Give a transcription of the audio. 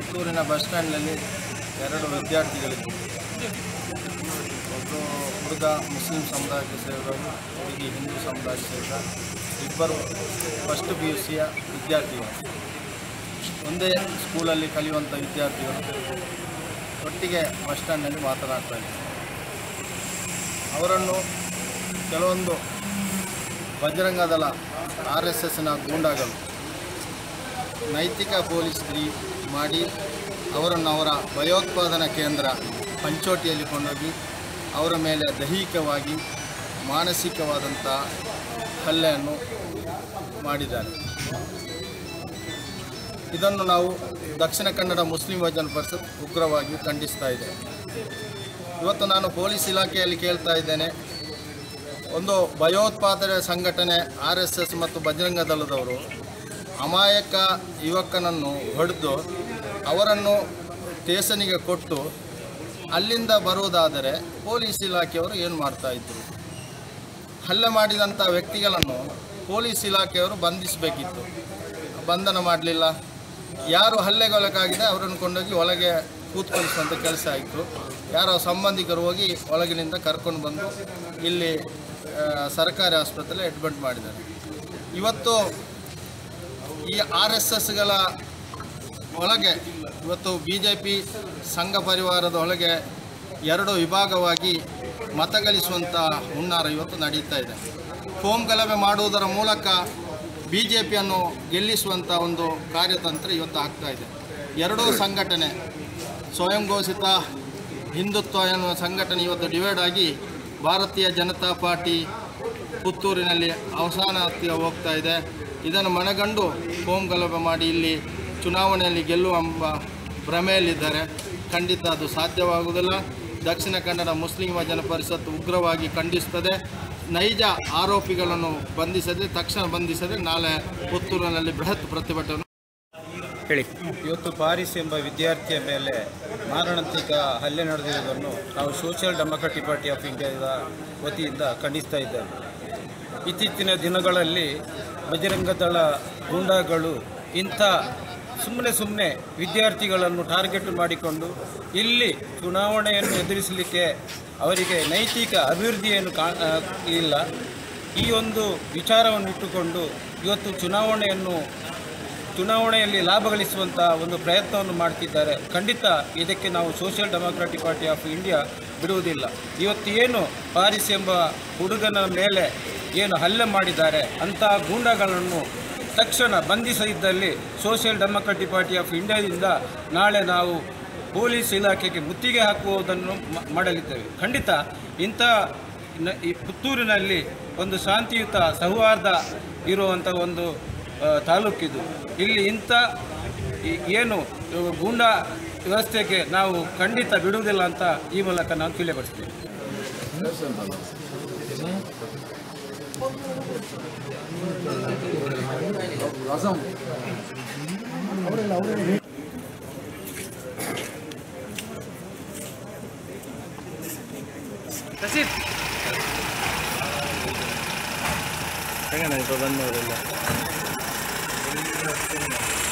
ಪುತ್ತೂರಿನ ಬಸ್ ಸ್ಟ್ಯಾಂಡ್ನಲ್ಲಿ ಎರಡು ವಿದ್ಯಾರ್ಥಿಗಳಿದ್ದರು ಒಬ್ಬರು ಹುಡುಗ ಮುಸ್ಲಿಂ ಸಮುದಾಯಕ್ಕೆ ಸೇರಿದವರು ಹುಡುಗಿ ಹಿಂದೂ ಸಮುದಾಯಕ್ಕೆ ಸೇರಿದ ಇಬ್ಬರು ಫಸ್ಟ್ ಪಿ ಯು ಸಿಯ ವಿದ್ಯಾರ್ಥಿಗಳು ಒಂದೇ ಸ್ಕೂಲಲ್ಲಿ ಕಲಿಯುವಂಥ ವಿದ್ಯಾರ್ಥಿಗಳು ಒಟ್ಟಿಗೆ ಬಸ್ ಸ್ಟ್ಯಾಂಡ್ನಲ್ಲಿ ಮಾತನಾಡ್ತಾ ಇದ್ದರು ಅವರನ್ನು ಕೆಲವೊಂದು ಬಜರಂಗ ದಳ ಆರ್ ಎಸ್ ಎಸ್ನ ಗೂಂಡಾಗಳು ನೈತಿಕ ಪೊಲೀಸ್ ಸ್ತ್ರೀ ಮಾಡಿ ಅವರನ್ನು ಅವರ ಭಯೋತ್ಪಾದನಾ ಕೇಂದ್ರ ಪಂಚೋಟಿಯಲ್ಲಿ ಕೊಂಡೋಗಿ ಅವರ ಮೇಲೆ ದೈಹಿಕವಾಗಿ ಮಾನಸಿಕವಾದಂಥ ಹಲ್ಲೆಯನ್ನು ಮಾಡಿದ್ದಾರೆ ಇದನ್ನು ನಾವು ದಕ್ಷಿಣ ಕನ್ನಡ ಮುಸ್ಲಿಂ ವಜನ ಪರಿಷತ್ ಉಗ್ರವಾಗಿ ಖಂಡಿಸ್ತಾ ಇದೆ ಇವತ್ತು ನಾನು ಪೊಲೀಸ್ ಇಲಾಖೆಯಲ್ಲಿ ಕೇಳ್ತಾ ಇದ್ದೇನೆ ಒಂದು ಭಯೋತ್ಪಾದನೆ ಸಂಘಟನೆ ಆರ್ ಎಸ್ ಎಸ್ ಮತ್ತು ಬಜರಂಗ ದಳದವರು ಅಮಾಯಕ ಯುವಕನನ್ನು ಹೊಡೆದು ಅವರನ್ನು ಸ್ಟೇಷನಿಗೆ ಕೊಟ್ಟು ಅಲ್ಲಿಂದ ಬರುವುದಾದರೆ ಪೊಲೀಸ್ ಇಲಾಖೆಯವರು ಏನು ಮಾಡ್ತಾ ಇದ್ರು ಹಲ್ಲೆ ಮಾಡಿದಂಥ ವ್ಯಕ್ತಿಗಳನ್ನು ಪೊಲೀಸ್ ಇಲಾಖೆಯವರು ಬಂಧಿಸಬೇಕಿತ್ತು ಬಂಧನ ಮಾಡಲಿಲ್ಲ ಯಾರು ಹಲ್ಲೆಗೊಳಗಾಗಿದೆ ಅವರನ್ನು ಕೊಂಡೋಗಿ ಒಳಗೆ ಕೂತ್ಕೊಳಿಸುವಂಥ ಕೆಲಸ ಆಯಿತು ಯಾರೋ ಸಂಬಂಧಿಕರು ಹೋಗಿ ಒಳಗಿನಿಂದ ಕರ್ಕೊಂಡು ಬಂದು ಇಲ್ಲಿ ಆ, ಸರ್ಕಾರಿ ಆಸ್ಪತ್ರೆ ಅಡ್ಮಿಟ್ ಮಾಡಿದ್ದಾರೆ ಇವತ್ತು ಈ ಆರ್ ಎಸ್ ಎಸ್ಗಳ ಒಳಗೆ ಇವತ್ತು ಬಿ ಜೆ ಪಿ ಸಂಘ ಪರಿವಾರದ ಒಳಗೆ ಎರಡು ವಿಭಾಗವಾಗಿ ಮತಗಳಿಸುವಂಥ ಹುನ್ನಾರ ಇವತ್ತು ನಡೀತಾ ಇದೆ ಕೋಮ್ ಗಲಭೆ ಮಾಡುವುದರ ಮೂಲಕ ಬಿ ಜೆ ಪಿಯನ್ನು ಗೆಲ್ಲಿಸುವಂಥ ಒಂದು ಕಾರ್ಯತಂತ್ರ ಇವತ್ತು ಆಗ್ತಾ ಇದೆ ಎರಡೂ ಸಂಘಟನೆ ಸ್ವಯಂ ಘೋಷಿತ ಹಿಂದುತ್ವ ಎನ್ನುವ ಸಂಘಟನೆ ಇವತ್ತು ಡಿವೈಡ್ ಆಗಿ ಭಾರತೀಯ ಜನತಾ ಪಾರ್ಟಿ ಪುತ್ತೂರಿನಲ್ಲಿ ಅವಸಾನ ಹತ್ತಿರ ಹೋಗ್ತಾ ಇದೆ ಇದನ್ನು ಮನಗಂಡು ಕೋಮ್ ಗಲಭೆ ಮಾಡಿ ಇಲ್ಲಿ ಚುನಾವಣೆಯಲ್ಲಿ ಗೆಲ್ಲುವ ಎಂಬ ಭ್ರಮೆಯಲ್ಲಿದ್ದಾರೆ ಖಂಡಿತ ಅದು ಸಾಧ್ಯವಾಗುವುದಿಲ್ಲ ದಕ್ಷಿಣ ಕನ್ನಡ ಮುಸ್ಲಿಂ ವಜನ ಪರಿಷತ್ ಉಗ್ರವಾಗಿ ಖಂಡಿಸುತ್ತದೆ ನೈಜ ಆರೋಪಿಗಳನ್ನು ಬಂಧಿಸದೆ ತಕ್ಷಣ ಬಂಧಿಸದೆ ನಾಳೆ ಪುತ್ತೂರಿನಲ್ಲಿ ಬೃಹತ್ ಪ್ರತಿಭಟನೆ ಹೇಳಿ ಇವತ್ತು ಪಾರಿಸ್ ಎಂಬ ವಿದ್ಯಾರ್ಥಿಯ ಮೇಲೆ ಮಾರಣಾಂತಿಕ ಹಲ್ಲೆ ನಡೆದಿರುವುದನ್ನು ನಾವು ಸೋಷಿಯಲ್ ಡೆಮೊಕ್ರಾಟಿಕ್ ಪಾರ್ಟಿ ಆಫ್ ಇಂಡಿಯಾದ ವತಿಯಿಂದ ಖಂಡಿಸ್ತಾ ಇದ್ದೇವೆ ಇತ್ತೀಚಿನ ದಿನಗಳಲ್ಲಿ ಬಜರಂಗ ದಳ ಗೂಂಡಾಗಳು ಇಂಥ ಸುಮ್ಮನೆ ಸುಮ್ಮನೆ ವಿದ್ಯಾರ್ಥಿಗಳನ್ನು ಟಾರ್ಗೆಟ್ ಮಾಡಿಕೊಂಡು ಇಲ್ಲಿ ಚುನಾವಣೆಯನ್ನು ಎದುರಿಸಲಿಕ್ಕೆ ಅವರಿಗೆ ನೈತಿಕ ಅಭಿವೃದ್ಧಿಯನ್ನು ಕಾ ಆ, ಇಲ್ಲ ಈ ಒಂದು ವಿಚಾರವನ್ನು ಇಟ್ಟುಕೊಂಡು ಇವತ್ತು ಚುನಾವಣೆಯನ್ನು ಚುನಾವಣೆಯಲ್ಲಿ ಲಾಭ ಗಳಿಸುವಂಥ ಒಂದು ಪ್ರಯತ್ನವನ್ನು ಮಾಡ್ತಿದ್ದಾರೆ ಖಂಡಿತ ಇದಕ್ಕೆ ನಾವು social democratic party of India ಬಿಡುವುದಿಲ್ಲ ಇವತ್ತು ಏನು ಪಾರಿಸ್ ಎಂಬ ಹುಡುಗನ ಮೇಲೆ ಏನು ಹಲ್ಲೆ ಮಾಡಿದ್ದಾರೆ ಅಂತಹ ಗೂಂಡಾಗಳನ್ನು ತಕ್ಷಣ ಬಂಧಿಸದಿದ್ದಲ್ಲಿ ಸೋಷಿಯಲ್ ಡೆಮೊಕ್ರಾಟಿಕ್ ಪಾರ್ಟಿ ಆಫ್ ಇಂಡಿಯಾದಿಂದ ನಾಳೆ ನಾವು ಪೊಲೀಸ್ ಇಲಾಖೆಗೆ ಮುತ್ತಿಗೆ ಹಾಕುವುದನ್ನು ಮ- ಮಾಡಲಿದ್ದೇವೆ ಖಂಡಿತ ಇಂಥ ನ- ಈ ಪುತ್ತೂರಿನಲ್ಲಿ ಒಂದು ಶಾಂತಿಯುತ ಸೌಹಾರ್ದ ಇರುವಂಥ ಒಂದು ಆ, ತಾಲೂಕಿದು ಇಲ್ಲಿ ಇಂಥ ಈ- ಏನು ಗೂಂಡಾ ವ್ಯವಸ್ಥೆಗೆ ನಾವು ಖಂಡಿತ ಬಿಡುವುದಿಲ್ಲ ಅಂತ ಈ ಮೂಲಕ ನಾವು ತಿಳಿಯಪಡಿಸ್ತೀವಿ ರಸೀದ್ ಹೆಂಗಣ್ಣ ಬಂದವರೆಲ್ಲ